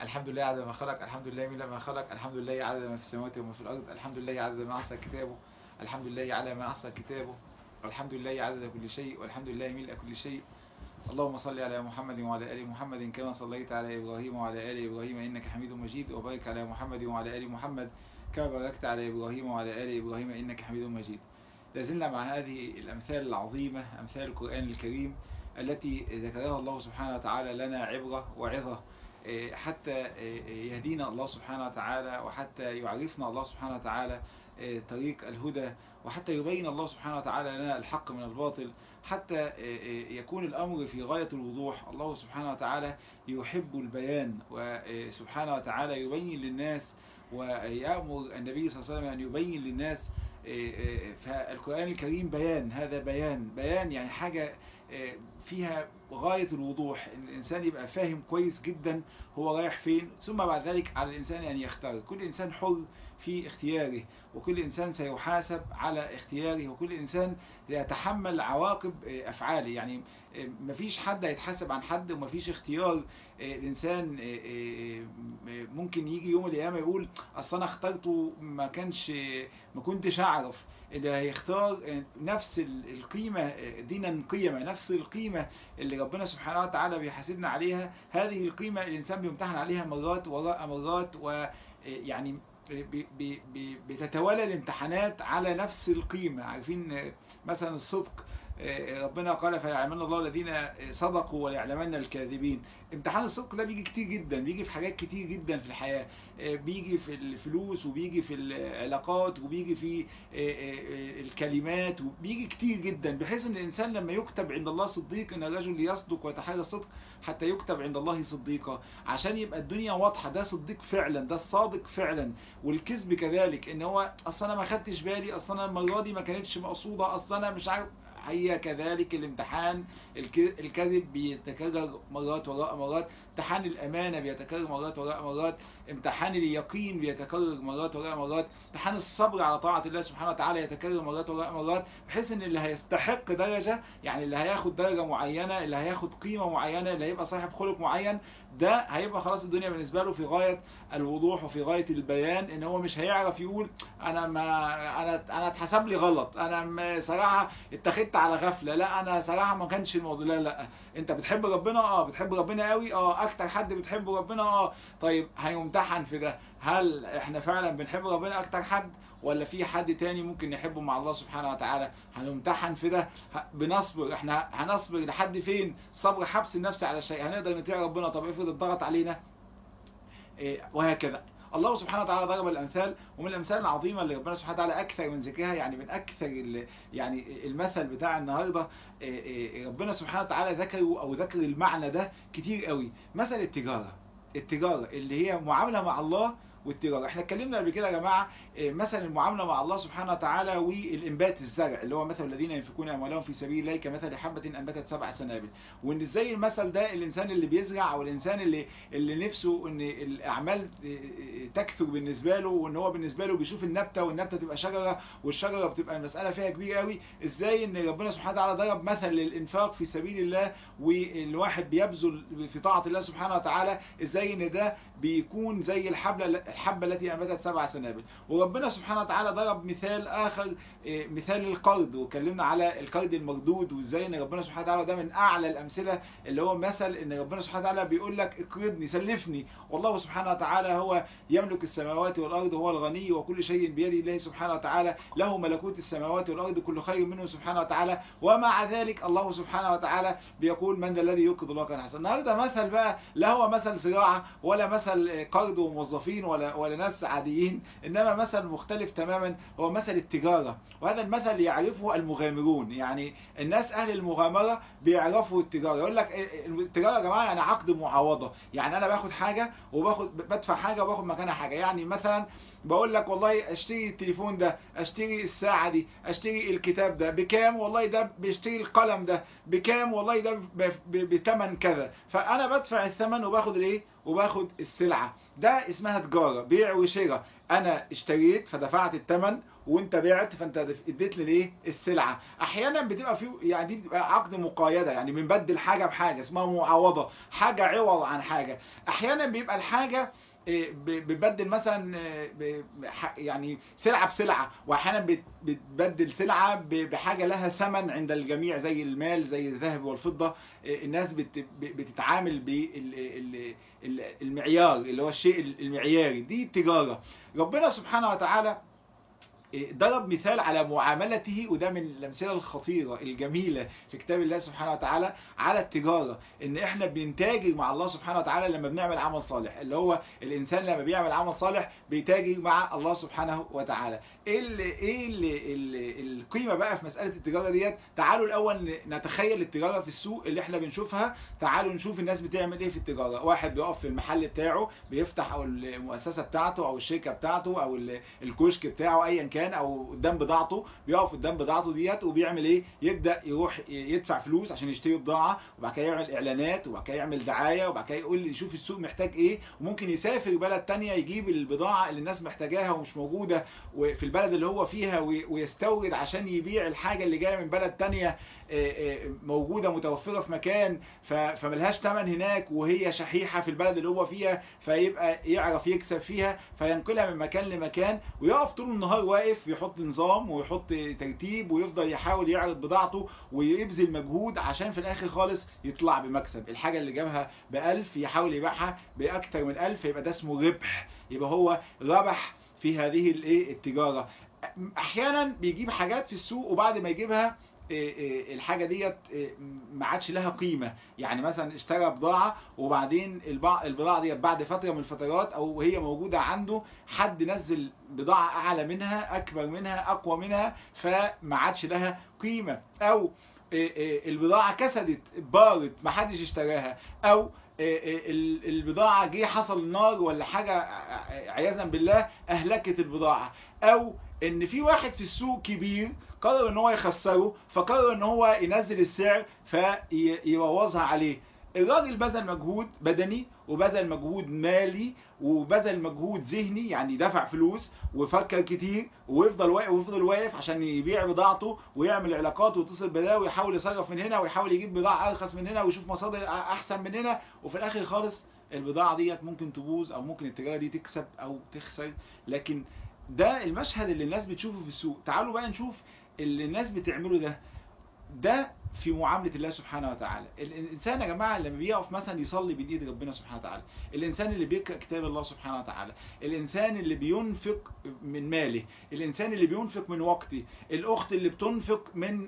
الحمد لله عدد ما خلق الحمد لله ملء ما خلق الحمد لله عدد ما في السماوات وما في الأرض الحمد لله عدد ما أحصى كتابه الحمد لله على ما أحصى كتابه والحمد لله عدد كل شيء والحمد لله ملء كل شيء اللهم صل على محمد وعلى آل محمد كما صليت على إبراهيم وعلى آل إبراهيم إنك حميد مجيد وبارك على محمد وعلى آل محمد كما باركت على إبراهيم وعلى آل إبراهيم إنك حميد مجيد لازلنا مع هذه الأمثال العظيمة أمثال القرآن الكريم التي ذكرها الله سبحانه وتعالى لنا عبرة وعظة حتى يهدينا الله سبحانه وتعالى وحتى يعرفنا الله سبحانه وتعالى طريق الهدى وحتى يبين الله سبحانه وتعالى لنا الحق من الباطل حتى يكون الأمر في غاية الوضوح الله سبحانه وتعالى يحب البيان وسبحانه وتعالى يبين للناس ويأمر النبي صلى الله عليه وسلم أن يبين للناس فالقرآن الكريم بيان هذا بيان بيان يعني حاجة فيها غاية الوضوح ان الانسان يبقى فاهم كويس جدا هو رايح فين ثم بعد ذلك على الانسان ان يختار كل انسان حر في اختياره وكل انسان سيحاسب على اختياره وكل انسان يتحمل عواقب افعاله يعني مفيش حد هيتحاسب عن حد ومفيش اختيار الانسان ممكن يجي يوم القيامه يقول اصل انا اخترته ما كانش ما كنتش اعرف اللي هيختار نفس القيمة دينا قيمة نفس القيمة اللي ربنا سبحانه وتعالى بيحاسبنا عليها هذه القيمة الإنسان بيمتحن عليها مرات وراء مرات ويعني بتتوالى الامتحانات على نفس القيمة عارفين مثلا الصدق ربنا قال فيعلمن الله الذين صدقوا ويعلمن الكاذبين امتحان الصدق ده بيجي كتير جدا بيجي في حاجات كتير جدا في الحياة بيجي في الفلوس وبيجي في العلاقات وبيجي في الكلمات وبيجي كتير جدا بحيث ان الانسان لما يكتب عند الله صديق ان الرجل يصدق ويتحرى الصدق حتى يكتب عند الله صديقا عشان يبقى الدنيا واضحة ده صديق فعلا ده الصادق فعلا والكذب كذلك ان هو اصلا انا ما خدتش بالي اصلا المرة دي ما كانتش مقصودة اصلا انا مش عارف هي كذلك الامتحان الكذب بيتكرر مرات وراء مرات امتحان الأمانة بيتكرر مرات وراء مرات امتحان اليقين بيتكرر مرات وراء مرات امتحان الصبر على طاعة الله سبحانه وتعالى يتكرر مرات وراء مرات بحيث ان اللي هيستحق درجة يعني اللي هياخد درجة معينة اللي هياخد قيمة معينة اللي هيبقى صاحب خلق معين ده هيبقى خلاص الدنيا بالنسبة له في غاية الوضوح وفي غاية البيان ان هو مش هيعرف يقول انا ما انا انا اتحسب لي غلط انا صراحة اتخذت على غفلة لا انا صراحة ما كانش الموضوع لا لا انت بتحب ربنا اه بتحب ربنا قوي اه اكتر حد بتحب ربنا اه طيب هيمتحن في ده هل احنا فعلا بنحب ربنا اكتر حد ولا في حد تاني ممكن نحبه مع الله سبحانه وتعالى هنمتحن في ده بنصبر احنا هنصبر لحد فين صبر حبس النفس على الشيء هنقدر نطيع ربنا طب افرض الضغط علينا إيه وهكذا الله سبحانه وتعالى ضرب الامثال ومن الامثال العظيمه اللي ربنا سبحانه وتعالى اكثر من ذكرها يعني من اكثر يعني المثل بتاع النهارده ربنا سبحانه وتعالى ذكره او ذكر المعنى ده كتير قوي مثل التجاره التجاره اللي هي معامله مع الله والتجارة احنا اتكلمنا قبل كده يا جماعة مثلا المعاملة مع الله سبحانه وتعالى والانبات الزرع اللي هو مثل الذين ينفقون اموالهم في سبيل الله كمثل حبة انبتت سبع سنابل وان ازاي المثل ده الانسان اللي بيزرع او الانسان اللي اللي نفسه ان الاعمال تكثر بالنسبة له وان هو بالنسبة له بيشوف النبتة والنبتة تبقى شجرة والشجرة بتبقى المسألة فيها كبيرة قوي ازاي ان ربنا سبحانه وتعالى ضرب مثل للانفاق في سبيل الله والواحد بيبذل في طاعة الله سبحانه وتعالى ازاي ان ده بيكون زي الحبة الحبة التي أنبتت سبع سنابل وربنا سبحانه وتعالى ضرب مثال آخر مثال القرض وكلمنا على القرض المردود وازاي ان ربنا سبحانه وتعالى ده من أعلى الأمثلة اللي هو مثل ان ربنا سبحانه وتعالى بيقول لك اقرضني سلفني والله سبحانه وتعالى هو يملك السماوات والأرض هو الغني وكل شيء بيد الله سبحانه وتعالى له ملكوت السماوات والأرض كل خير منه سبحانه وتعالى ومع ذلك الله سبحانه وتعالى بيقول من ذا الذي يقرض الله كان حسنا النهارده مثل بقى لا هو مثل زراعة ولا مثل قرض وموظفين ولا ولا ناس عاديين انما مثل مختلف تماما هو مثل التجارة وهذا المثل يعرفه المغامرون يعني الناس اهل المغامرة بيعرفوا التجارة يقول لك التجارة يا جماعة يعني عقد معاوضة يعني انا باخد حاجة وباخد بدفع حاجة وباخد مكانها حاجة يعني مثلا بقول لك والله اشتري التليفون ده اشتري الساعة دي اشتري الكتاب ده بكام والله ده بيشتري القلم ده بكام والله ده بثمن كذا فانا بدفع الثمن وباخد الايه وباخد السلعة ده اسمها تجارة بيع وشراء انا اشتريت فدفعت الثمن وانت بعت فانت اديت لي الايه السلعه احيانا بتبقى في يعني دي بتبقى عقد مقايده يعني بنبدل حاجه بحاجه اسمها معاوضه حاجه عوض عن حاجه احيانا بيبقى الحاجه بتبدل مثلا يعني سلعه بسلعه واحيانا بتبدل سلعه بحاجه لها ثمن عند الجميع زي المال زي الذهب والفضه الناس بتتعامل بالمعيار اللي هو الشيء المعياري دي التجاره ربنا سبحانه وتعالى ضرب مثال على معاملته وده من الامثله الخطيره الجميله في كتاب الله سبحانه وتعالى على التجاره ان احنا بنتاجر مع الله سبحانه وتعالى لما بنعمل عمل صالح اللي هو الانسان لما بيعمل عمل صالح بيتاجر مع الله سبحانه وتعالى ايه اللي ايه اللي اللي القيمه بقى في مساله التجاره ديت تعالوا الاول نتخيل التجاره في السوق اللي احنا بنشوفها تعالوا نشوف الناس بتعمل ايه في التجاره واحد بيقف في المحل بتاعه بيفتح او المؤسسه بتاعته او الشركه بتاعته او الكشك بتاعه ايا كان كان او قدام بضاعته بيقف قدام بضاعته ديت وبيعمل ايه يبدا يروح يدفع فلوس عشان يشتري بضاعه وبعد كده يعمل اعلانات وبعد كده يعمل دعايه وبعد كده يقول لي يشوف السوق محتاج ايه وممكن يسافر بلد تانية يجيب البضاعه اللي الناس محتاجاها ومش موجوده في البلد اللي هو فيها ويستورد عشان يبيع الحاجه اللي جايه من بلد تانية موجودة متوفرة في مكان فملهاش تمن هناك وهي شحيحة في البلد اللي هو فيها فيبقى يعرف يكسب فيها فينقلها من مكان لمكان ويقف طول النهار واقف يحط نظام ويحط ترتيب ويفضل يحاول يعرض بضاعته ويبذل مجهود عشان في الاخر خالص يطلع بمكسب الحاجة اللي جابها بألف يحاول يبيعها بأكتر من ألف يبقى ده اسمه ربح يبقى هو ربح في هذه الايه التجارة احيانا بيجيب حاجات في السوق وبعد ما يجيبها الحاجه ديت ما عادش لها قيمه يعني مثلا اشترى بضاعه وبعدين البضاعه ديت بعد فتره من الفترات او هي موجوده عنده حد نزل بضاعه اعلى منها اكبر منها اقوى منها فما عادش لها قيمه او البضاعه كسدت بارت ما حدش اشتراها او البضاعه جه حصل نار ولا حاجه عياذا بالله اهلكت البضاعه او ان في واحد في السوق كبير قرر ان هو يخسره فقرر ان هو ينزل السعر فيبوظها عليه الراجل بذل مجهود بدني وبذل مجهود مالي وبذل مجهود ذهني يعني دفع فلوس وفكر كتير ويفضل واقف ويفضل واقف عشان يبيع بضاعته ويعمل علاقات ويتصل بده ويحاول يصرف من هنا ويحاول يجيب بضاعه ارخص من هنا ويشوف مصادر احسن من هنا وفي الاخر خالص البضاعه ديت ممكن تبوظ او ممكن التجاره دي تكسب او تخسر لكن ده المشهد اللي الناس بتشوفه في السوق تعالوا بقى نشوف اللي الناس بتعمله ده ده في معاملة الله سبحانه وتعالى الإنسان يا جماعة لما بيقف مثلا يصلي بين إيد ربنا سبحانه وتعالى الإنسان اللي بيقرأ كتاب الله سبحانه وتعالى الإنسان اللي بينفق من ماله الإنسان اللي بينفق من وقته الأخت اللي بتنفق من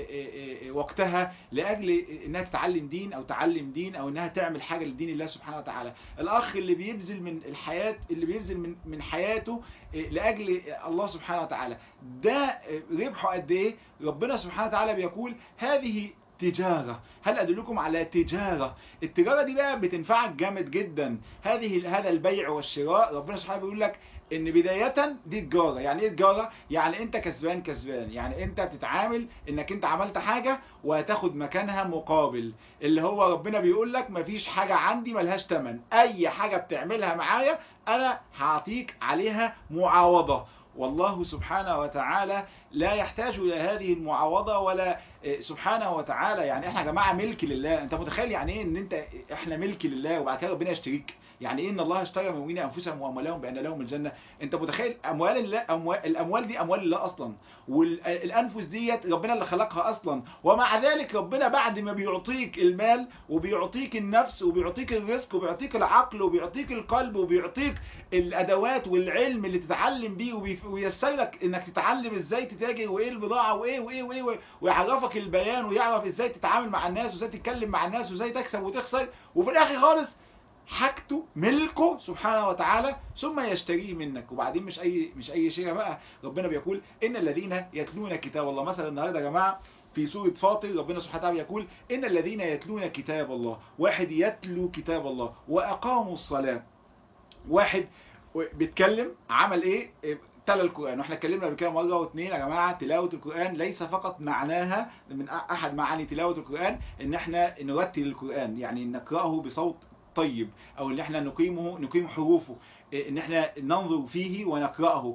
وقتها لأجل إنها تتعلم دين أو تعلم دين أو إنها تعمل حاجة لدين الله سبحانه وتعالى الأخ اللي بيبذل من الحياة اللي بيبذل من من حياته لأجل الله سبحانه وتعالى ده ربحه قد إيه ربنا سبحانه وتعالى بيقول هذه تجارة هل أدلكم على تجارة التجارة دي بقى بتنفعك جامد جدا هذه هذا البيع والشراء ربنا سبحانه بيقول لك ان بداية دي تجارة يعني ايه تجارة يعني انت كسبان كسبان يعني انت بتتعامل انك انت عملت حاجة وهتاخد مكانها مقابل اللي هو ربنا بيقول لك مفيش حاجة عندي ملهاش تمن اي حاجة بتعملها معايا انا هعطيك عليها معاوضة والله سبحانه وتعالى لا يحتاج إلى هذه المعاوضة ولا سبحانه وتعالى يعني احنا يا جماعة ملك لله انت متخيل يعني ايه ان انت احنا ملك لله وبعد كده ربنا يشتريك يعني ايه ان الله اشترى من المؤمنين انفسهم واموالهم بان لهم الجنه انت متخيل اموال الله أموال الاموال دي اموال الله اصلا والانفس ديت ربنا اللي خلقها اصلا ومع ذلك ربنا بعد ما بيعطيك المال وبيعطيك النفس وبيعطيك الرزق وبيعطيك العقل وبيعطيك القلب وبيعطيك الادوات والعلم اللي تتعلم بيه وييسر لك انك تتعلم ازاي تتاجر وايه البضاعه وايه وايه وايه ويعرفك البيان ويعرف ازاي تتعامل مع الناس وازاي تتكلم مع الناس وازاي تكسب وتخسر وفي الاخر خالص حاجته ملكه سبحانه وتعالى ثم يشتريه منك وبعدين مش اي مش اي شيء بقى ربنا بيقول ان الذين يتلون كتاب الله مثلا النهارده يا جماعه في سورة فاطر ربنا سبحانه وتعالى يقول إن الذين يتلون كتاب الله واحد يتلو كتاب الله وأقاموا الصلاة واحد بيتكلم عمل إيه تلا القرآن واحنا اتكلمنا قبل كده مرة واثنين يا جماعة تلاوة القرآن ليس فقط معناها من أحد معاني تلاوة القرآن إن احنا نرتل القرآن يعني نقرأه بصوت طيب او ان احنا نقيمه نقيم حروفه ان احنا ننظر فيه ونقرأه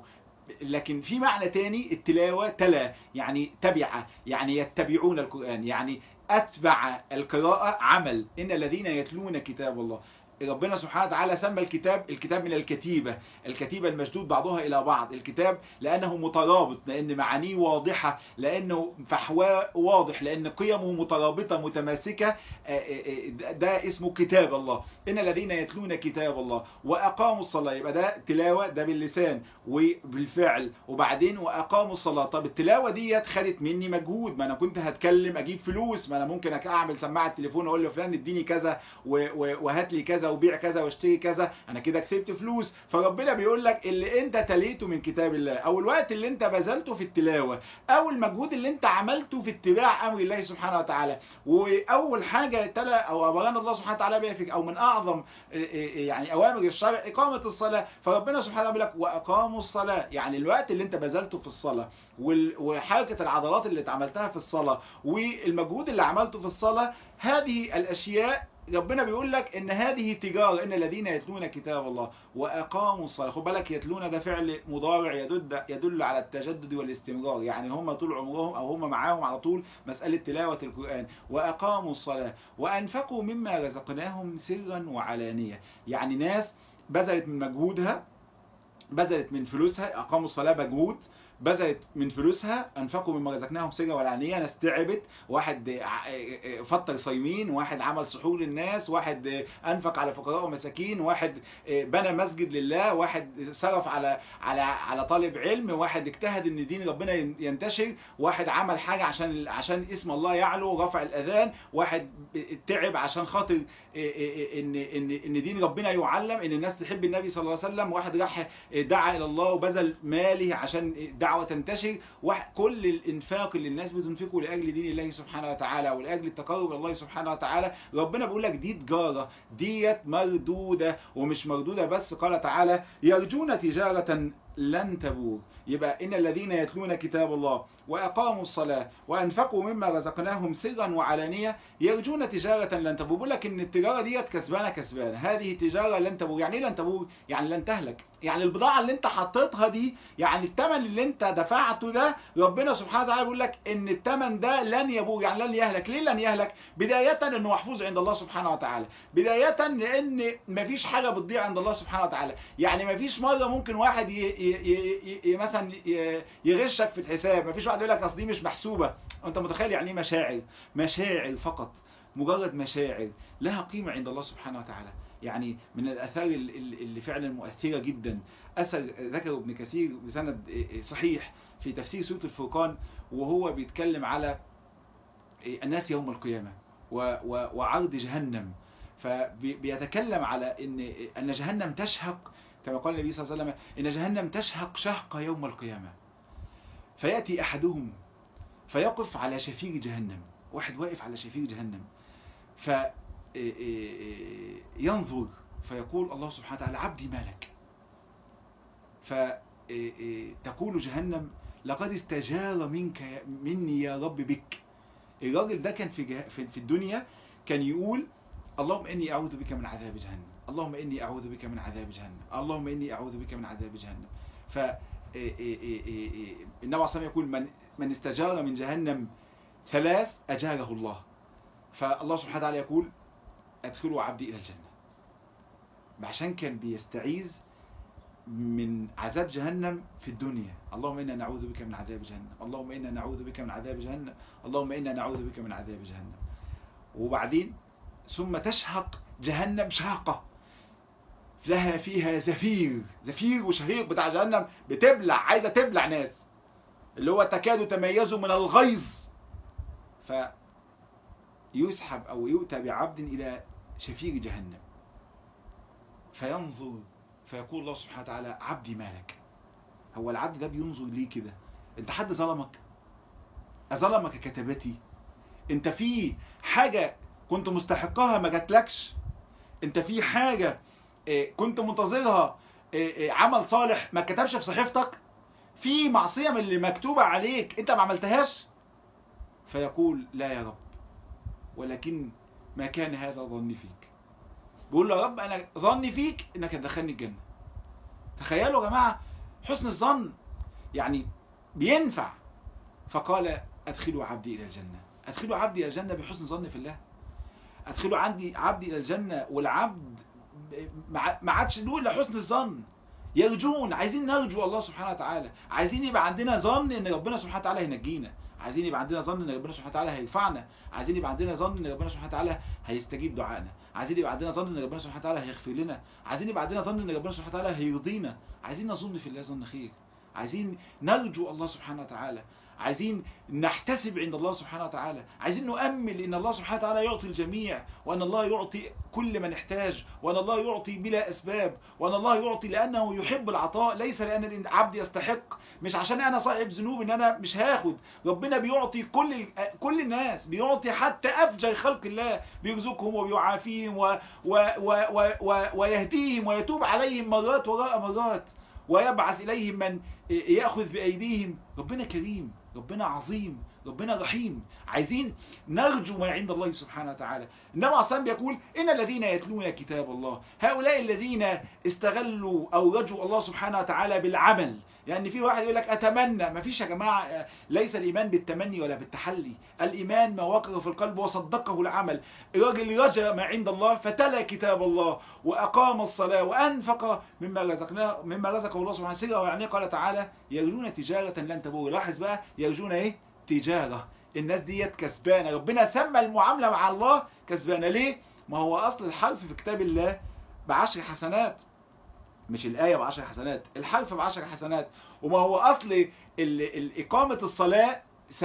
لكن في معنى تاني التلاوة تلا يعني تبع يعني يتبعون القرآن يعني أتبع القراءة عمل إن الذين يتلون كتاب الله ربنا سبحانه وتعالى سمى الكتاب الكتاب من الكتيبة الكتيبة المشدود بعضها إلى بعض الكتاب لأنه مترابط لأن معانيه واضحة لأنه فحواه واضح لأن قيمه مترابطة متماسكة ده اسمه كتاب الله إن الذين يتلون كتاب الله وأقاموا الصلاة يبقى ده تلاوة ده باللسان وبالفعل وبعدين وأقاموا الصلاة طب التلاوة ديت خدت مني مجهود ما أنا كنت هتكلم أجيب فلوس ما أنا ممكن أعمل سماعة تليفون أقول له فلان اديني كذا وهات لي كذا وبيع كذا واشتري كذا انا كده كسبت فلوس فربنا بيقول لك اللي انت تليته من كتاب الله او الوقت اللي انت بذلته في التلاوه او المجهود اللي انت عملته في اتباع امر الله سبحانه وتعالى واول حاجه تلا او امرنا الله سبحانه وتعالى بها فيك او من اعظم يعني اوامر الشرع اقامه الصلاه فربنا سبحانه وتعالى بيقول لك واقاموا الصلاه يعني الوقت اللي انت بذلته في الصلاه وحركه العضلات اللي اتعملتها في الصلاه والمجهود اللي عملته في الصلاه هذه الاشياء ربنا بيقول لك ان هذه تجارة ان الذين يتلون كتاب الله واقاموا الصلاة خد بالك يتلون ده فعل مضارع يدل يدل على التجدد والاستمرار يعني هم طول عمرهم او هم معاهم على طول مسألة تلاوة القرآن واقاموا الصلاة وانفقوا مما رزقناهم سرا وعلانية يعني ناس بذلت من مجهودها بذلت من فلوسها اقاموا الصلاة مجهود بذلت من فلوسها انفقوا مما رزقناهم سرا والعانيه ناس تعبت واحد فطر صايمين واحد عمل سحور للناس واحد انفق على فقراء ومساكين واحد بنى مسجد لله واحد صرف على على على طالب علم واحد اجتهد ان دين ربنا ينتشر واحد عمل حاجه عشان عشان اسم الله يعلو رفع الاذان واحد تعب عشان خاطر ان ان ان دين ربنا يعلم ان الناس تحب النبي صلى الله عليه وسلم واحد راح دعا الى الله وبذل ماله عشان دعوة تنتشر كل الانفاق اللي الناس بتنفقه لاجل دين الله سبحانه وتعالى ولاجل التقرب الى الله سبحانه وتعالى ربنا بيقول لك دي تجاره ديت مردوده ومش مردوده بس قال تعالى يرجون تجاره لن تبور يبقى إن الذين يتلون كتاب الله وأقاموا الصلاة وأنفقوا مما رزقناهم سرا وعلانية يرجون تجارة لن تبور بقول لك إن التجارة ديت كسبانة كسبانة هذه تجارة لن تبور يعني إيه لن تبور؟ يعني لن تهلك يعني البضاعة اللي انت حطيتها دي يعني الثمن اللي انت دفعته ده ربنا سبحانه وتعالى بيقول لك ان الثمن ده لن يبور يعني لن يهلك ليه لن يهلك بداية انه محفوظ عند الله سبحانه وتعالى بداية لان مفيش حاجة بتضيع عند الله سبحانه وتعالى يعني مفيش مرة ممكن واحد ي... ي... ي... مثلا يغشك في الحساب مفيش واحد يقول لك اصل دي مش محسوبة انت متخيل يعني ايه مشاعر مشاعر فقط مجرد مشاعر لها قيمة عند الله سبحانه وتعالى يعني من الأثار اللي فعلا مؤثرة جدا أثر ذكره ابن كثير بسند صحيح في تفسير سورة الفرقان وهو بيتكلم على الناس يوم القيامة وعرض جهنم فبيتكلم على ان ان جهنم تشهق كما قال النبي صلى الله عليه وسلم ان جهنم تشهق شهق يوم القيامة فيأتي أحدهم فيقف على شفير جهنم واحد واقف على شفير جهنم ف ينظر فيقول الله سبحانه وتعالى عبدي مالك فتقول جهنم لقد استجار منك مني يا رب بك الراجل ده كان في, في الدنيا كان يقول اللهم إني أعوذ بك من عذاب جهنم اللهم إني أعوذ بك من عذاب جهنم اللهم إني أعوذ بك من عذاب جهنم ف النبي عليه الصلاة يقول من, من استجار من جهنم ثلاث أجاره الله فالله سبحانه وتعالى يقول أدخلوا عبدي إلى الجنة عشان كان بيستعيذ من عذاب جهنم في الدنيا اللهم إنا نعوذ بك من عذاب جهنم اللهم إنا نعوذ بك من عذاب جهنم اللهم إنا نعوذ بك من عذاب جهنم وبعدين ثم تشهق جهنم شاقة لها فيها زفير زفير وشهيق بتاع جهنم بتبلع عايزة تبلع ناس اللي هو تكاد تميزه من الغيظ فيسحب أو يؤتى بعبد إلى شفير جهنم فينظر فيقول الله سبحانه وتعالى عبدي مالك هو العبد ده بينظر ليه كده انت حد ظلمك أظلمك كتبتي انت في حاجة كنت مستحقها ما جاتلكش انت في حاجة كنت منتظرها عمل صالح ما كتبش في صحيفتك في معصية من اللي مكتوبة عليك انت ما عملتهاش فيقول لا يا رب ولكن ما كان هذا ظني فيك بيقول له يا رب انا ظني فيك انك هتدخلني الجنة تخيلوا يا جماعة حسن الظن يعني بينفع فقال ادخلوا عبدي الى الجنه ادخلوا عبدي الى الجنه بحسن ظن في الله ادخلوا عندي عبدي الى الجنه والعبد ما عادش له الا حسن الظن يرجون عايزين نرجو الله سبحانه وتعالى عايزين يبقى عندنا ظن ان ربنا سبحانه وتعالى هينجينا عايزين يبقى عندنا ظن ان ربنا سبحانه وتعالى هينفعنا عايزين يبقى عندنا ظن ان ربنا سبحانه وتعالى هيستجيب دعائنا عايزين يبقى عندنا ظن ان ربنا سبحانه وتعالى هيغفر لنا عايزين يبقى عندنا ظن ان ربنا سبحانه وتعالى هيرضينا عايزين نظن في الله ظن خير عايزين نرجو الله سبحانه وتعالى عايزين نحتسب عند الله سبحانه وتعالى عايزين نؤمل ان الله سبحانه وتعالى يعطي الجميع وان الله يعطي كل من احتاج وان الله يعطي بلا اسباب وان الله يعطي لانه يحب العطاء ليس لان العبد يستحق مش عشان انا صاحب ذنوب ان انا مش هاخد ربنا بيعطي كل كل الناس بيعطي حتى افجر خلق الله بيرزقهم وبيعافيهم و و و و و ويهديهم ويتوب عليهم مرات وراء مرات ويبعث إليهم من يأخذ بأيديهم ربنا كريم ربنا عظيم ربنا رحيم عايزين نرجو ما عند الله سبحانه وتعالى النبي أصلا بيقول إن الذين يتلون كتاب الله هؤلاء الذين استغلوا أو رجوا الله سبحانه وتعالى بالعمل يعني في واحد يقول لك أتمنى ما فيش يا جماعة ليس الإيمان بالتمني ولا بالتحلي الإيمان ما وقر في القلب وصدقه العمل الراجل رجا ما عند الله فتلا كتاب الله وأقام الصلاة وأنفق مما رزقناه مما رزقه الله سبحانه وتعالى ويعني قال تعالى يرجون تجارة لن تبور لاحظ بقى يرجون إيه تجارة الناس ديت كسبانة ربنا سمى المعاملة مع الله كسبانة ليه ما هو أصل الحرف في كتاب الله بعشر حسنات مش الآية بعشر حسنات الحرف بعشر حسنات وما هو أصل إقامة الصلاة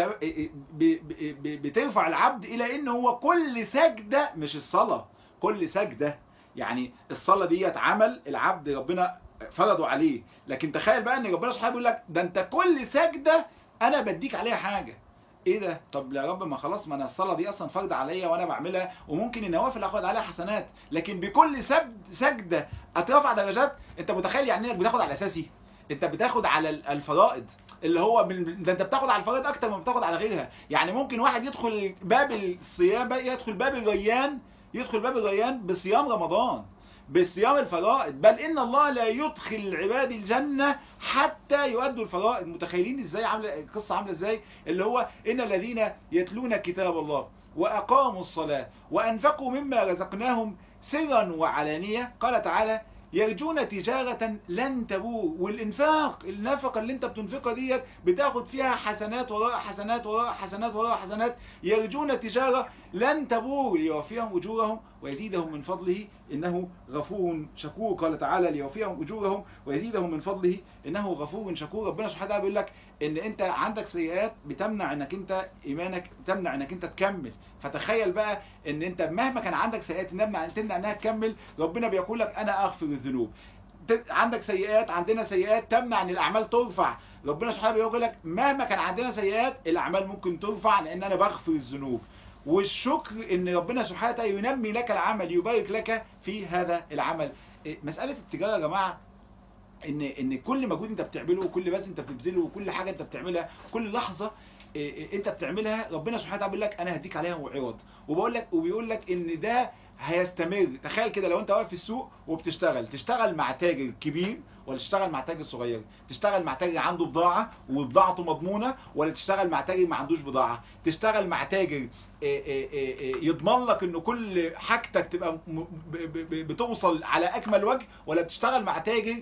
بترفع العبد إلى إن هو كل سجدة مش الصلاة كل سجدة يعني الصلاة ديت عمل العبد ربنا فرضوا عليه لكن تخيل بقى ان ربنا سبحانه بيقول لك ده انت كل سجدة انا بديك عليها حاجة ايه ده طب يا رب ما خلاص ما انا الصلاه دي اصلا فرض عليا وانا بعملها وممكن النوافل اخد عليها حسنات لكن بكل سجده اترفع درجات انت متخيل يعني انك بتاخد على الاساسي انت بتاخد على الفرائض اللي هو من ده انت بتاخد على الفرائض اكتر ما بتاخد على غيرها يعني ممكن واحد يدخل باب الصيام يدخل باب الريان يدخل باب الريان بصيام رمضان بصيام الفرائض بل ان الله لا يدخل العباد الجنة حتى يؤدوا الفرائض متخيلين ازاي عامله القصه عامله ازاي اللي هو ان الذين يتلون كتاب الله واقاموا الصلاة وانفقوا مما رزقناهم سرا وعلانية قال تعالى يرجون تجارة لن تبور والانفاق النفقة اللي انت بتنفقها ديت بتاخد فيها حسنات وراء حسنات وراء حسنات وراء حسنات يرجون تجارة لن تبور ليوفيهم أجورهم ويزيدهم من فضله إنه غفور شكور قال تعالى ليوفيهم أجورهم ويزيدهم من فضله إنه غفور شكور ربنا سبحانه وتعالى بيقول لك إن أنت عندك سيئات بتمنع إنك أنت إيمانك تمنع إنك أنت تكمل فتخيل بقى إن أنت مهما كان عندك سيئات تمنع تمنع إنها تكمل ربنا بيقول لك أنا أغفر الذنوب عندك سيئات عندنا سيئات تمنع ان الاعمال ترفع ربنا سبحانه بيقول لك مهما كان عندنا سيئات الاعمال ممكن ترفع لان انا بغفر الذنوب والشكر ان ربنا سبحانه وتعالى ينمي لك العمل يبارك لك في هذا العمل مسألة التجارة يا جماعة ان ان كل مجهود انت بتعمله وكل بس انت بتبذله وكل حاجة انت بتعملها كل لحظة انت بتعملها ربنا سبحانه وتعالى بيقول لك انا هديك عليها عوض وبقول لك وبيقول لك ان ده هيستمر تخيل كده لو انت واقف في السوق وبتشتغل تشتغل مع تاجر كبير ولا تشتغل مع تاجر صغير تشتغل مع تاجر عنده بضاعة وبضاعته مضمونة ولا تشتغل مع تاجر ما عندوش بضاعة تشتغل مع تاجر يضمن لك ان كل حاجتك تبقى بتوصل على اكمل وجه ولا تشتغل مع تاجر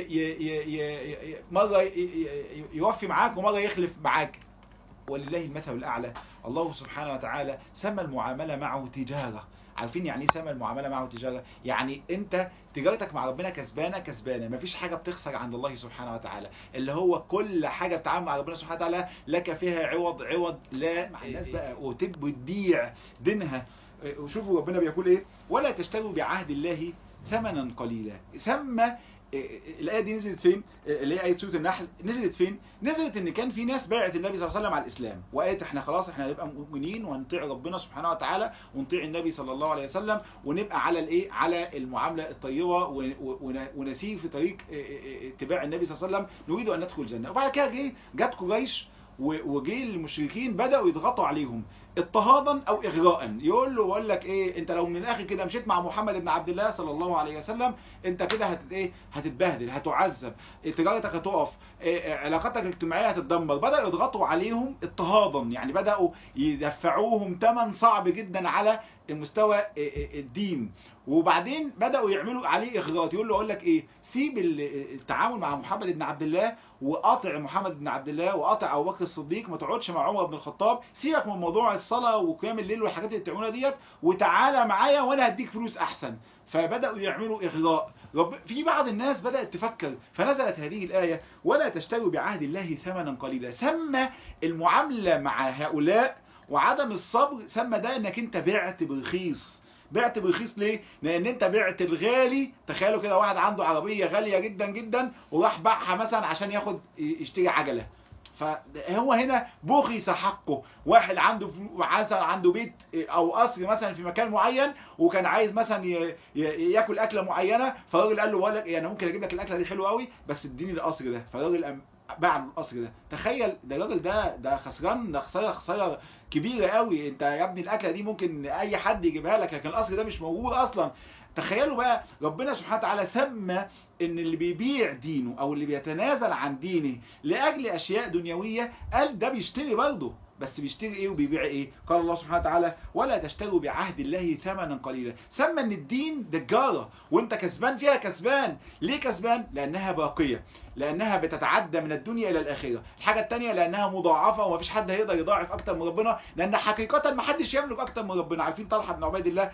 مرة يوفي معاك ومرة يخلف معاك ولله المثل الأعلى الله سبحانه وتعالى سمى المعاملة معه تجارة عارفين يعني ايه سمى المعاملة معه تجارة يعني انت تجارتك مع ربنا كسبانة كسبانة مفيش حاجة بتخسر عند الله سبحانه وتعالى اللي هو كل حاجة بتتعامل مع ربنا سبحانه وتعالى لك فيها عوض عوض لا مع الناس بقى وتبقى تبيع دينها وشوفوا ربنا بيقول ايه ولا تشتروا بعهد الله ثمنا قليلا سمى الآية دي نزلت فين اللي هي آية سورة النحل نزلت فين نزلت ان كان في ناس باعت النبي صلى الله عليه وسلم على الإسلام وقالت احنا خلاص احنا هنبقى مؤمنين وهنطيع ربنا سبحانه وتعالى ونطيع النبي صلى الله عليه وسلم ونبقى على الايه على المعاملة الطيبة ونسير في طريق اتباع النبي صلى الله عليه وسلم نريد ان ندخل الجنة وبعد كده جه جت قريش وجه المشركين بدأوا يضغطوا عليهم اضطهادا او اغراء يقول له بقول لك ايه انت لو من الاخر كده مشيت مع محمد بن عبد الله صلى الله عليه وسلم انت كده هت ايه هتتبهدل هتعذب تجارتك هتقف إيه علاقاتك الاجتماعيه هتتدمر بداوا يضغطوا عليهم اضطهادا يعني بداوا يدفعوهم ثمن صعب جدا على المستوى الدين وبعدين بداوا يعملوا عليه اغراءات يقول له اقول لك ايه سيب التعامل مع محمد بن عبد الله وقاطع محمد بن عبد الله وقاطع ابو بكر الصديق ما تقعدش مع عمر بن الخطاب سيبك من موضوع الصلاه وقيام الليل والحاجات اللي بتعملوها ديت وتعالى معايا وانا هديك فلوس احسن فبداوا يعملوا اغراء رب في بعض الناس بدات تفكر فنزلت هذه الايه ولا تشتروا بعهد الله ثمنا قليلا سمى المعامله مع هؤلاء وعدم الصبر سمى ده انك انت بعت برخيص بعت برخيص ليه؟ لان انت بعت الغالي تخيلوا كده واحد عنده عربيه غاليه جدا جدا وراح باعها مثلا عشان ياخد يشتري عجله فهو هنا بخس حقه واحد عنده مثلا عنده بيت او قصر مثلا في مكان معين وكان عايز مثلا ياكل اكله معينه فالراجل قال له بقول لك ايه انا ممكن اجيب لك الاكله دي حلوه قوي بس اديني القصر ده فالراجل باع القصر ده تخيل ده الراجل ده ده خسران ده خساره خساره كبيره قوي انت يا ابني الاكله دي ممكن اي حد يجيبها لك لكن القصر ده مش موجود اصلا تخيلوا بقى ربنا سبحانه وتعالى سمى ان اللي بيبيع دينه او اللي بيتنازل عن دينه لاجل اشياء دنيويه قال ده بيشتري برضه بس بيشتري ايه وبيبيع ايه قال الله سبحانه وتعالى ولا تشتروا بعهد الله ثمنا قليلا سمى ان الدين ده تجاره وانت كسبان فيها كسبان ليه كسبان لانها باقيه لانها بتتعدى من الدنيا الى الاخره الحاجه الثانيه لانها مضاعفه ومفيش حد هيقدر يضاعف اكتر من ربنا لان حقيقه ما حدش يملك اكتر من ربنا عارفين طلحه بن عبيد الله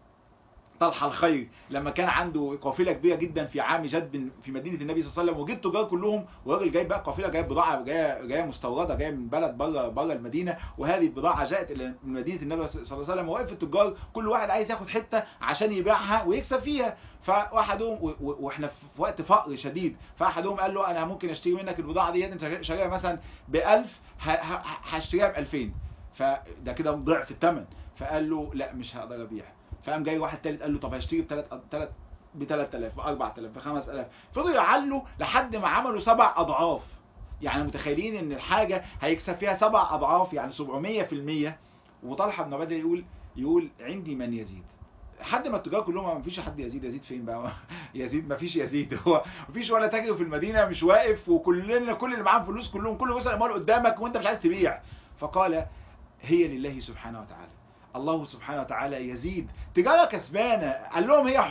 طلحة الخير لما كان عنده قافله كبيره جدا في عام جد في مدينه النبي صلى الله عليه وسلم وجد تجار كلهم وراجل جايب بقى قافله جايب بضاعه جايه جايه مستورده جايه من بلد بره بره المدينه وهذه البضاعه جاءت الى مدينه النبي صلى الله عليه وسلم ووقف التجار كل واحد عايز ياخد حته عشان يبيعها ويكسب فيها فواحدهم واحنا في وقت فقر شديد فاحدهم قال له انا ممكن اشتري منك البضاعه دي انت شاريها مثلا ب 1000 هشتريها ب 2000 فده كده ضعف الثمن فقال له لا مش هقدر ابيع فقام جاي واحد تالت قال له طب هشتري ب 3 3 ب 3000 ب 4000 ب 5000 فضل يعلوا لحد ما عملوا سبع اضعاف يعني متخيلين ان الحاجه هيكسب فيها سبع اضعاف يعني 700% وطلحه بن عبيده يقول يقول عندي من يزيد لحد ما التجار كلهم ما فيش حد يزيد يزيد فين بقى يزيد ما فيش يزيد هو ما فيش ولا تاجر في المدينه مش واقف وكلنا كل اللي معاهم فلوس كلهم كله وصل اموال قدامك وانت مش عايز تبيع فقال هي لله سبحانه وتعالى الله سبحانه وتعالى يزيد تجارة كسبانة قال لهم هي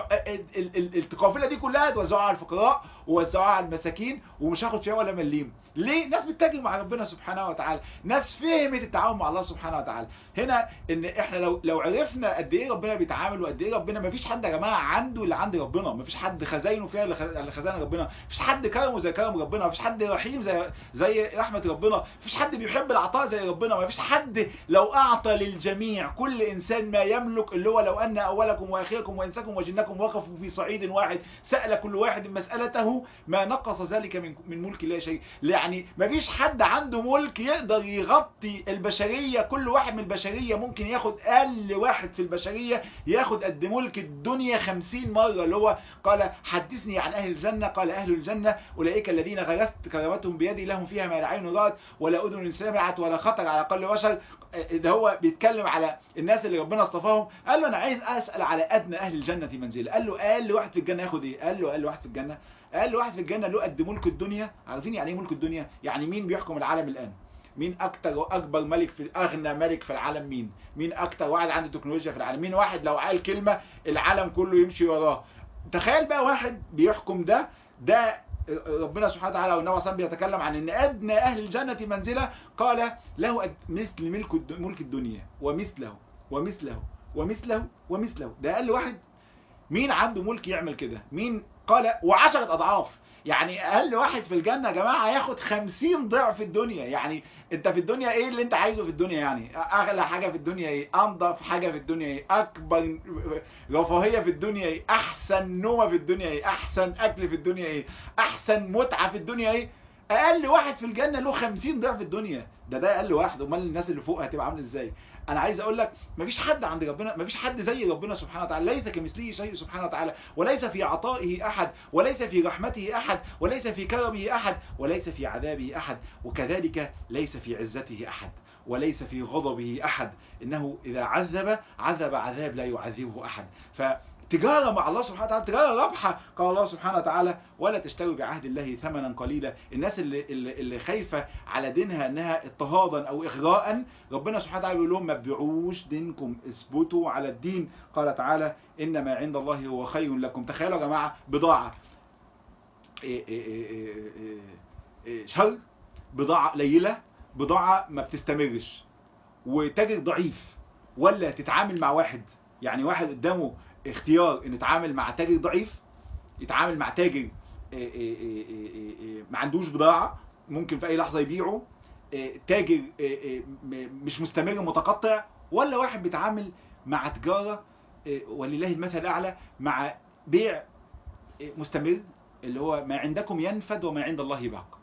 القافلة دي كلها توزعوها على الفقراء ووزعوها على المساكين ومش هاخد فيها ولا مليم ليه ناس بتتاجر مع ربنا سبحانه وتعالى ناس فهمت التعامل مع الله سبحانه وتعالى هنا ان احنا لو لو عرفنا قد ايه ربنا بيتعامل وقد ايه ربنا ما فيش حد يا جماعه عنده اللي عند ربنا ما فيش حد خزاينه فيها اللي خزانه ربنا ما فيش حد كرمه زي كرم ربنا ما فيش حد رحيم زي زي رحمه ربنا ما فيش حد بيحب العطاء زي ربنا ما فيش حد لو اعطى للجميع كل انسان ما يملك اللي هو لو ان اولكم واخركم وانساكم وجنكم وقفوا في صعيد واحد سال كل واحد مسالته ما نقص ذلك من من ملك الله شيء يعني ما فيش حد عنده ملك يقدر يغطي البشريه كل واحد من البشريه ممكن ياخد اقل واحد في البشريه ياخد قد ملك الدنيا خمسين مره اللي هو قال حدثني عن اهل الجنه قال اهل الجنه اولئك الذين غرست كرامتهم بيدي لهم فيها ما لا عين رات ولا اذن سمعت ولا خطر على قلب بشر ده هو بيتكلم على الناس اللي ربنا اصطفاهم قال له انا عايز اسال على ادنى اهل الجنه منزله قال له اقل واحد في الجنه ياخد ايه قال له اقل واحد في الجنه اقل واحد في الجنه له قد ملك الدنيا عارفين يعني ايه ملك الدنيا يعني مين بيحكم العالم الان مين اكتر واكبر ملك في اغنى ملك في العالم مين مين اكتر واحد عنده تكنولوجيا في العالم مين واحد لو قال كلمه العالم كله يمشي وراه تخيل بقى واحد بيحكم ده ده ربنا سبحانه وتعالى والنبي صلى بيتكلم عن ان ادنى اهل الجنه منزله قال له مثل ملك ملك الدنيا ومثله ومثله ومثله ومثله ده اقل واحد مين عنده ملك يعمل كده مين قال وعشرة اضعاف يعني اقل واحد في الجنه يا جماعه هياخد 50 ضعف الدنيا يعني انت في الدنيا ايه اللي انت عايزه في الدنيا يعني اغلى حاجه في الدنيا ايه انضف حاجه في الدنيا ايه اكبر رفاهيه في الدنيا ايه احسن نومه في الدنيا ايه احسن اكل في الدنيا ايه احسن متعه في الدنيا ايه اقل واحد في الجنه له 50 ضعف الدنيا ده ده اقل واحد امال الناس اللي فوق هتبقى عامله ازاي انا عايز اقول لك مفيش حد عند ربنا مفيش حد زي ربنا سبحانه وتعالى ليس كمثله شيء سبحانه وتعالى وليس في عطائه احد وليس في رحمته احد وليس في كرمه احد وليس في عذابه احد وكذلك ليس في عزته احد وليس في غضبه احد انه اذا عذب عذب عذاب لا يعذبه احد ف تجارة مع الله سبحانه وتعالى تجارة رابحة قال الله سبحانه وتعالى ولا تشتروا بعهد الله ثمنا قليلا الناس اللي, اللي, اللي خايفة على دينها انها اضطهادا او اغراء ربنا سبحانه وتعالى يقول لهم ما تبيعوش دينكم اثبتوا على الدين قال تعالى انما عند الله هو خير لكم تخيلوا يا جماعة بضاعة إيه إيه إيه إيه إيه شر بضاعة قليلة بضاعة ما بتستمرش وتاجر ضعيف ولا تتعامل مع واحد يعني واحد قدامه اختيار انه يتعامل مع تاجر ضعيف يتعامل مع تاجر إيه إيه إيه إيه إيه ما عندوش بضاعة ممكن في اي لحظة يبيعه إيه تاجر إيه إيه م- مش مستمر متقطع ولا واحد بيتعامل مع تجارة إيه ولله المثل الاعلى مع بيع إيه مستمر اللي هو ما عندكم ينفد وما عند الله باق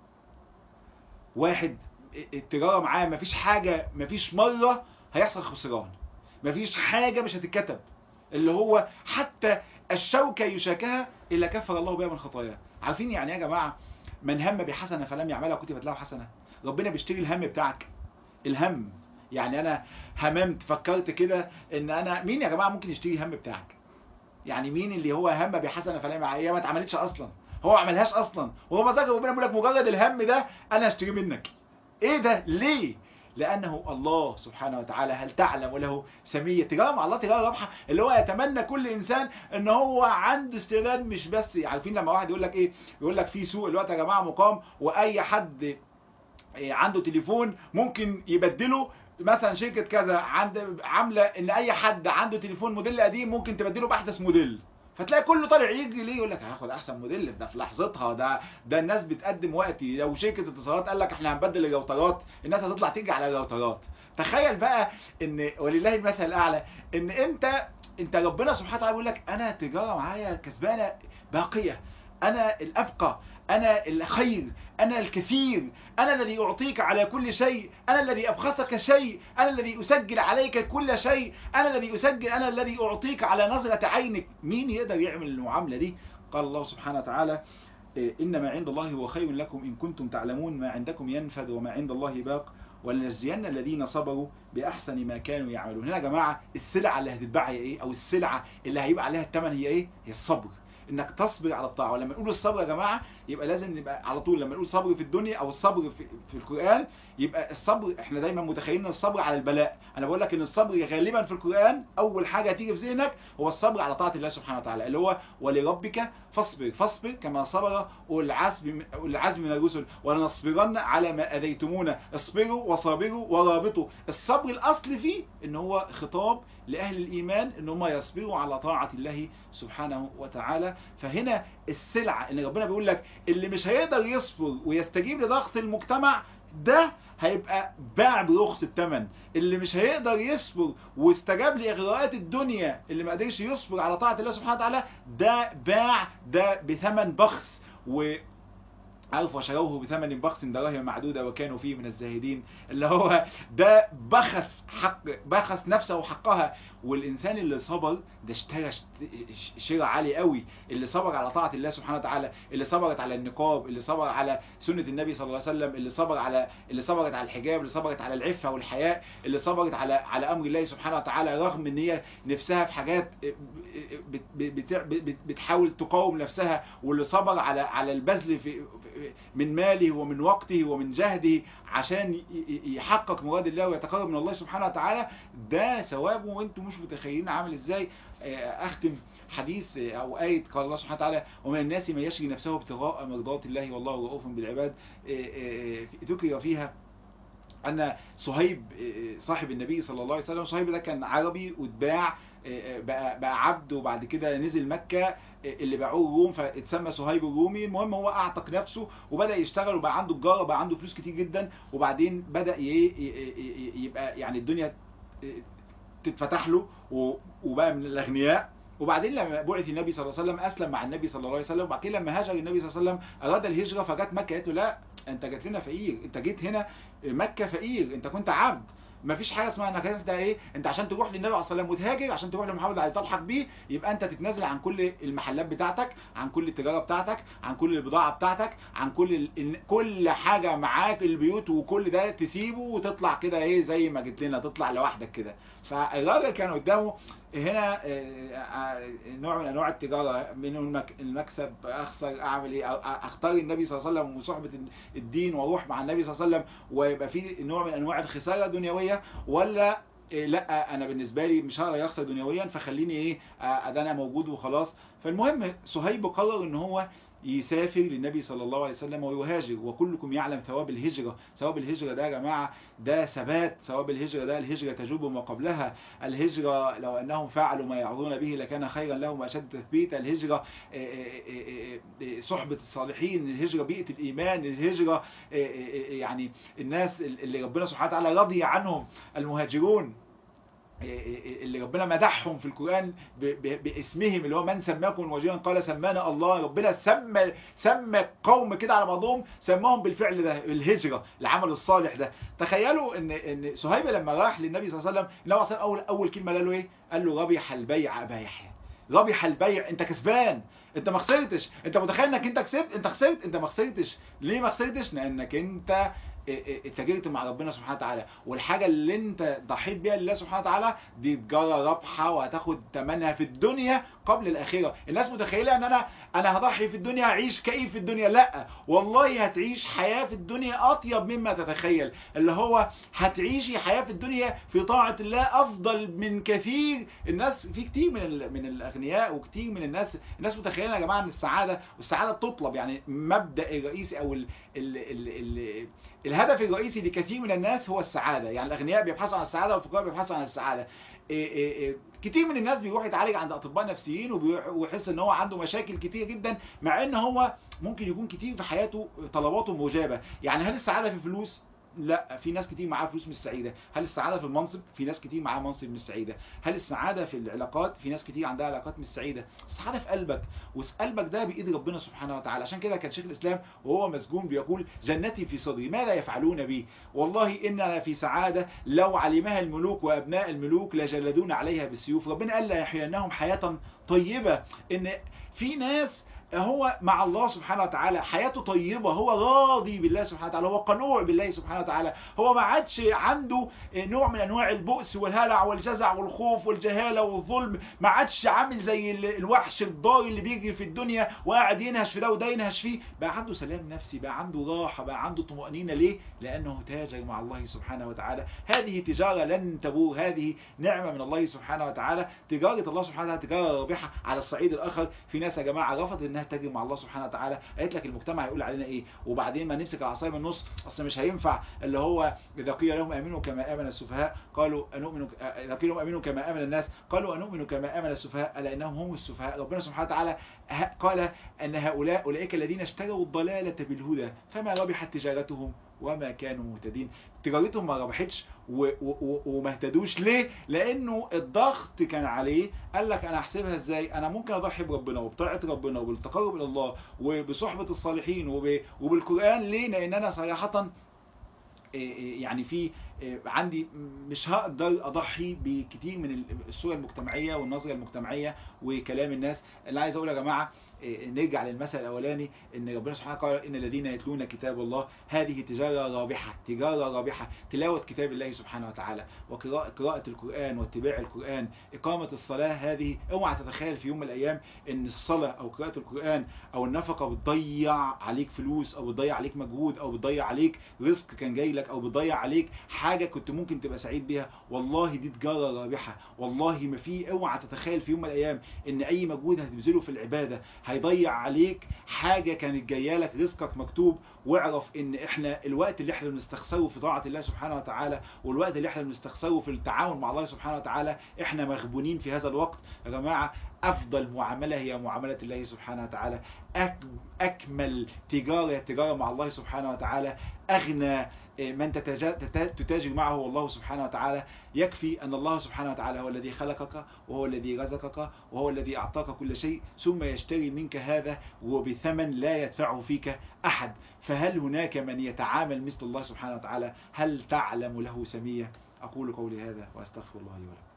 واحد التجارة معاه مفيش حاجة مفيش مرة هيحصل خسران مفيش حاجة مش هتتكتب اللي هو حتى الشوكة يشاكها إلا كفر الله بها من خطاياه عارفين يعني يا جماعة من هم بحسنة فلم يعملها كتبت له حسنة ربنا بيشتري الهم بتاعك الهم يعني أنا هممت فكرت كده إن أنا مين يا جماعة ممكن يشتري الهم بتاعك يعني مين اللي هو هم بحسنة فلم يعملها هي ما اتعملتش أصلا هو ما عملهاش أصلا وهو مزاج ربنا بيقول لك مجرد الهم ده أنا هشتريه منك إيه ده ليه لأنه الله سبحانه وتعالى هل تعلم له سمية تجارة مع الله تجارة رابحة اللي هو يتمنى كل إنسان إن هو عنده استعداد مش بس عارفين لما واحد يقول لك إيه يقول لك في سوق الوقت يا جماعة مقام وأي حد إيه عنده تليفون ممكن يبدله مثلا شركة كذا عند عاملة ان اي حد عنده تليفون موديل قديم ممكن تبدله باحدث موديل فتلاقي كله طالع يجري ليه يقول لك هاخد احسن موديل ده في لحظتها ده ده الناس بتقدم وقتي لو شركه اتصالات قال لك احنا هنبدل الراوترات الناس هتطلع تجري على الراوترات تخيل بقى ان ولله المثل الاعلى ان انت انت ربنا سبحانه وتعالى بيقول لك انا تجاره معايا كسبانه باقيه انا الابقى انا الخير انا الكثير انا الذي اعطيك على كل شيء انا الذي ابخسك شيء انا الذي اسجل عليك كل شيء انا الذي اسجل انا الذي اعطيك على نظرة عينك مين يقدر يعمل المعاملة دي قال الله سبحانه وتعالى إيه، إنما عند الله هو خير لكم إن كنتم تعلمون ما عندكم ينفذ وما عند الله باق ولنجزين الذين صبروا بأحسن ما كانوا يعملون هنا يا جماعة السلعة اللي هتتباع هي إيه أو السلعة اللي هيبقى عليها الثمن هي إيه هي الصبر انك تصبر على الطاعه ولما نقول الصبر يا جماعه يبقى لازم نبقى على طول لما نقول صبر في الدنيا او الصبر في, في القران يبقى الصبر احنا دايما متخيلين الصبر على البلاء انا بقول لك ان الصبر غالبا في القران اول حاجه تيجي في ذهنك هو الصبر على طاعه الله سبحانه وتعالى اللي هو ولربك فاصبر فاصبر كما صبر اولي العزم من أولي العزم من الرسل ولنصبرن على ما اذيتمونا اصبروا وصابروا ورابطوا الصبر الاصل فيه ان هو خطاب لاهل الايمان ان هم يصبروا على طاعه الله سبحانه وتعالى فهنا السلعه ان ربنا بيقول لك اللي مش هيقدر يصبر ويستجيب لضغط المجتمع ده هيبقى باع برخص الثمن اللي مش هيقدر يصبر واستجاب لاغراءات الدنيا اللي ما قدرش يصبر على طاعه الله سبحانه وتعالى ده باع ده بثمن بخس و عرف وشروه بثمن بخس دراهم معدودة وكانوا فيه من الزاهدين اللي هو ده بخس حق بخس نفسه وحقها والإنسان اللي صبر ده اشترى شراء عالي قوي اللي صبر على طاعة الله سبحانه وتعالى اللي صبرت على النقاب اللي صبر على سنة النبي صلى الله عليه وسلم اللي صبر على اللي صبرت على الحجاب اللي صبرت على العفة والحياء اللي صبرت على على أمر الله سبحانه وتعالى رغم ان هي نفسها في حاجات بت بت بت بتحاول تقاوم نفسها واللي صبر على على البذل في من ماله ومن وقته ومن جهده عشان يحقق مراد الله ويتقرب من الله سبحانه وتعالى ده ثوابه وانتم مش متخيلين عامل ازاي اختم حديث او آية قال الله سبحانه وتعالى ومن الناس من يشري نفسه ابتغاء مرضات الله والله رؤوف بالعباد ذكر فيها ان صهيب صاحب النبي صلى الله عليه وسلم صهيب ده كان عربي واتباع بقى, بقى عبد وبعد كده نزل مكة اللي باعوه الروم فاتسمى صهيب الرومي المهم هو اعتق نفسه وبدأ يشتغل وبقى عنده تجارة وبقى عنده فلوس كتير جدا وبعدين بدأ يبقى يعني الدنيا تتفتح له وبقى من الاغنياء وبعدين لما بعث النبي صلى الله عليه وسلم اسلم مع النبي صلى الله عليه وسلم وبعد كده لما هاجر النبي صلى الله عليه وسلم اراد الهجره فجت مكه قالت له لا انت جيت لنا فقير انت جيت هنا مكه فقير انت كنت عبد ما فيش حاجه اسمها انك انت ايه انت عشان تروح للنبي عليه الصلاه والسلام وتهاجر عشان تروح لمحمد علي تلحق بيه يبقى انت تتنازل عن كل المحلات بتاعتك عن كل التجاره بتاعتك عن كل البضاعه بتاعتك عن كل ال... ال- كل حاجه معاك البيوت وكل ده تسيبه وتطلع كده ايه زي ما جيت لنا تطلع لوحدك كده فالراجل كان قدامه هنا آه، آه، نوع من انواع التجاره من المك- المكسب اخسر اعمل ايه أو- اختار النبي صلى الله عليه وسلم وصحبه الدين واروح مع النبي صلى الله عليه وسلم ويبقى في نوع من انواع الخساره الدنيويه ولا إيه لا انا بالنسبه لي مش هقدر اخسر دنيويا فخليني ايه آه، ده انا موجود وخلاص فالمهم صهيب قرر ان هو يسافر للنبي صلى الله عليه وسلم ويهاجر وكلكم يعلم ثواب الهجرة ثواب الهجرة ده يا جماعة ده ثبات ثواب الهجرة ده الهجرة تجوب ما قبلها الهجرة لو أنهم فعلوا ما يعظون به لكان خيرا لهم أشد تثبيتا الهجرة آه، آه، آه، آه، صحبة الصالحين الهجرة بيئة الإيمان الهجرة آه، آه، آه، يعني الناس اللي ربنا سبحانه وتعالى رضي عنهم المهاجرون اللي ربنا مدحهم في القرآن ب- ب- باسمهم اللي هو من سماكم المهاجرين قال سمانا الله ربنا سمى سمى قوم كده على بعضهم سماهم بالفعل ده الهجرة العمل الصالح ده تخيلوا ان ان صهيب لما راح للنبي صلى الله عليه وسلم النبي صلى الله عليه وسلم اول اول كلمة قال له ايه قال له ربح البيع ابا يحيى ربح البيع انت كسبان انت ما خسرتش انت متخيل انك انت كسبت انت خسرت انت ما خسرتش ليه ما خسرتش لانك انت اتجرت مع ربنا سبحانه وتعالى والحاجة اللي انت ضحيت بيها لله سبحانه وتعالى دي تجارة رابحة وهتاخد ثمنها في الدنيا قبل الآخرة الناس متخيلة ان انا انا هضحي في الدنيا هعيش كيف في الدنيا لا والله هتعيش حياة في الدنيا اطيب مما تتخيل اللي هو هتعيشي حياة في الدنيا في طاعة الله افضل من كثير الناس في كتير من ال- من الاغنياء وكتير من الناس الناس متخيلة يا جماعة ان السعادة والسعادة بتطلب يعني مبدأ الرئيسي او ال ال ال ال الهدف الرئيسي لكثير من الناس هو السعادة يعني الأغنياء بيبحثوا عن السعادة والفقراء بيبحثوا عن السعادة إيه إيه إيه كتير من الناس بيروح يتعالج عند أطباء نفسيين وبيروح- ويحس ان هو عنده مشاكل كتير جدا مع ان هو ممكن يكون كتير في حياته طلباته مجابة يعني هل السعادة في فلوس لا في ناس كتير معاها فلوس مش سعيدة هل السعادة في المنصب في ناس كتير معاها منصب مش سعيدة هل السعادة في العلاقات في ناس كتير عندها علاقات مش سعيدة السعادة في قلبك وقلبك ده بإيد ربنا سبحانه وتعالى عشان كده كان شيخ الإسلام وهو مسجون بيقول جنتي في صدري ماذا يفعلون بي والله إننا في سعادة لو علمها الملوك وأبناء الملوك لجلدون عليها بالسيوف ربنا قال لا يحيينهم حياة طيبة إن في ناس هو مع الله سبحانه وتعالى حياته طيبة هو راضي بالله سبحانه وتعالى هو قنوع بالله سبحانه وتعالى هو ما عادش عنده نوع من انواع البؤس والهلع والجزع والخوف والجهالة والظلم ما عادش عامل زي ال- الوحش الضاري اللي بيجري في الدنيا وقاعد ينهش في ده وده ينهش فيه بقى عنده سلام نفسي بقى عنده راحة بقى عنده طمأنينة ليه لأنه تاجر مع الله سبحانه وتعالى هذه تجارة لن تبور هذه نعمة من الله سبحانه وتعالى تجارة الله سبحانه وتعالى تجارة رابحة على الصعيد الآخر في ناس يا جماعة رفضت انها تتاجر مع الله سبحانه وتعالى قالت لك المجتمع هيقول علينا ايه وبعدين ما نمسك العصايه من النص اصل مش هينفع اللي هو اذا قيل لهم امنوا كما امن السفهاء قالوا انؤمن اذا قيل لهم امنوا كما امن الناس قالوا انؤمن كما امن السفهاء الا انهم هم السفهاء ربنا سبحانه وتعالى ه- قال ان هؤلاء اولئك الذين اشتروا الضلاله بالهدى فما ربحت تجارتهم وما كانوا مهتدين تجارتهم ما ربحتش و- و- و- وما اهتدوش ليه لانه الضغط كان عليه قال لك انا احسبها ازاي انا ممكن اضحي بربنا وبطاعه ربنا وبالتقرب الى الله وبصحبه الصالحين وب- وبالقران ليه لان انا صراحه إيه إيه يعني في إيه عندي مش هقدر اضحي بكتير من الصوره المجتمعيه والنظره المجتمعيه وكلام الناس اللي عايز اقول يا جماعه إيه نرجع للمثل الاولاني ان ربنا سبحانه قال ان الذين يتلون كتاب الله هذه تجاره رابحه تجاره رابحه تلاوه كتاب الله سبحانه وتعالى وقراءه قراءه القران واتباع القران اقامه الصلاه هذه اوعى تتخيل في يوم من الايام ان الصلاه او قراءه القران او النفقه بتضيع عليك فلوس او بتضيع عليك مجهود او بتضيع عليك رزق كان جاي لك او بتضيع عليك حاجه كنت ممكن تبقى سعيد بيها والله دي تجاره رابحه والله ما في اوعى تتخيل في يوم من الايام ان اي مجهود هتبذله في العباده هيضيع عليك حاجه كانت جايه لك رزقك مكتوب واعرف ان احنا الوقت اللي احنا بنستخسره في طاعه الله سبحانه وتعالى والوقت اللي احنا بنستخسره في التعاون مع الله سبحانه وتعالى احنا مغبونين في هذا الوقت يا جماعه أفضل معاملة هي معاملة الله سبحانه وتعالى أكمل تجارة تجارة مع الله سبحانه وتعالى أغنى من تتاجر معه هو الله سبحانه وتعالى يكفي أن الله سبحانه وتعالى هو الذي خلقك وهو الذي رزقك وهو الذي أعطاك كل شيء ثم يشتري منك هذا وبثمن لا يدفعه فيك أحد فهل هناك من يتعامل مثل الله سبحانه وتعالى هل تعلم له سمية أقول قولي هذا وأستغفر الله لي ولكم